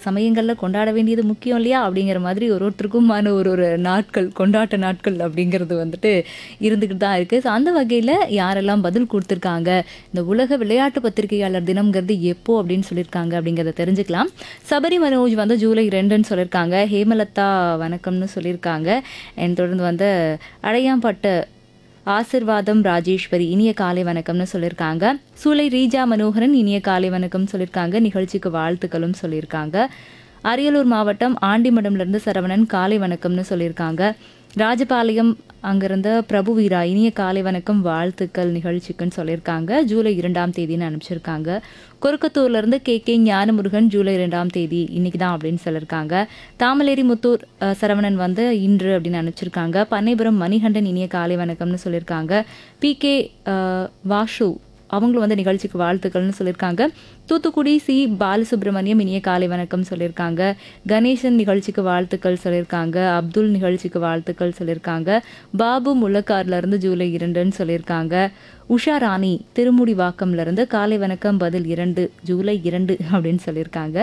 சமயங்களில் கொண்டாட வேண்டியது முக்கியம் இல்லையா அப்படிங்கிற மாதிரி ஒரு ஒருத்தருக்குமான ஒரு ஒரு நாட்கள் கொண்டாட்ட நாட்கள் அப்படிங்கிறது வந்துட்டு இருந்துக்கிட்டு தான் இருக்குது ஸோ அந்த வகையில் யாரெல்லாம் பதில் கொடுத்துருக்காங்க இந்த உலக விளையாட்டு பத்திரிகையாளர் தினம்ங்கிறது எப்போ அப்படின்னு சொல்லியிருக்காங்க அப்படிங்கிறத தெரிஞ்சுக்கலாம் சபரி மனோஜ் வந்து ஜூலை ரெண்டுன்னு சொல்லியிருக்காங்க ஹேமலதா வணக்கம்னு சொல்லியிருக்காங்க and தொடர்ந்து வந்து அடையாம்பட்ட ஆசிர்வாதம் ராஜேஸ்வரி இனிய காலை வணக்கம்னு சொல்லியிருக்காங்க சூலை ரீஜா மனோகரன் இனிய காலை வணக்கம் சொல்லியிருக்காங்க நிகழ்ச்சிக்கு வாழ்த்துக்களும் சொல்லியிருக்காங்க அரியலூர் மாவட்டம் ஆண்டிமடம்லேருந்து சரவணன் காலை வணக்கம்னு சொல்லியிருக்காங்க ராஜபாளையம் அங்கிருந்த பிரபு வீரா இனிய காலை வணக்கம் வாழ்த்துக்கள் நிகழ்ச்சிக்குன்னு சொல்லியிருக்காங்க ஜூலை இரண்டாம் தேதின்னு அனுப்பிச்சிருக்காங்க கொருக்கத்தூர்லேருந்து கே கே ஞானமுருகன் ஜூலை இரண்டாம் தேதி இன்னைக்கு தான் அப்படின்னு சொல்லியிருக்காங்க தாமலேரி முத்தூர் அஹ், சரவணன் வந்து இன்று அப்படின்னு அனுப்பிச்சிருக்காங்க பண்ணைபுரம் மணிகண்டன் இனிய காலை வணக்கம்னு சொல்லியிருக்காங்க பி கே வாஷு அவங்களும் வந்து நிகழ்ச்சிக்கு வாழ்த்துக்கள்னு சொல்லியிருக்காங்க தூத்துக்குடி சி பாலசுப்ரமணியம் இனிய காலை வணக்கம் சொல்லியிருக்காங்க கணேசன் நிகழ்ச்சிக்கு வாழ்த்துக்கள் சொல்லியிருக்காங்க அப்துல் நிகழ்ச்சிக்கு வாழ்த்துக்கள் சொல்லியிருக்காங்க பாபு முள்ளக்கார்ல இருந்து ஜூலை இரண்டுன்னு சொல்லியிருக்காங்க உஷா ராணி திருமுடிவாக்கம்ல இருந்து காலை வணக்கம் பதில் இரண்டு ஜூலை இரண்டு அப்படின்னு சொல்லியிருக்காங்க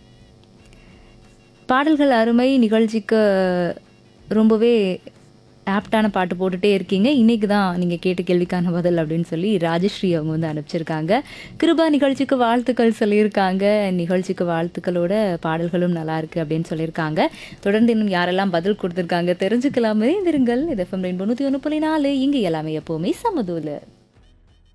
பாடல்கள் அருமை நிகழ்ச்சிக்கு ரொம்பவே ஆப்டான பாட்டு போட்டுட்டே இருக்கீங்க இன்னைக்கு தான் நீங்கள் கேட்ட கேள்விக்கான பதில் அப்படின்னு சொல்லி ராஜஸ்ரீ அவங்க வந்து அனுப்பிச்சிருக்காங்க கிருபா நிகழ்ச்சிக்கு வாழ்த்துக்கள் சொல்லியிருக்காங்க நிகழ்ச்சிக்கு வாழ்த்துக்களோட பாடல்களும் நல்லா இருக்கு அப்படின்னு சொல்லியிருக்காங்க தொடர்ந்து இன்னும் யாரெல்லாம் பதில் கொடுத்துருக்காங்க தெரிஞ்சுக்கலாமே இருங்கள் இது எஃப்எம் ரெயின்போ நூற்றி ஒன்று புள்ளி நாலு இங்கே எல்லாமே எப்போவுமே சமதூல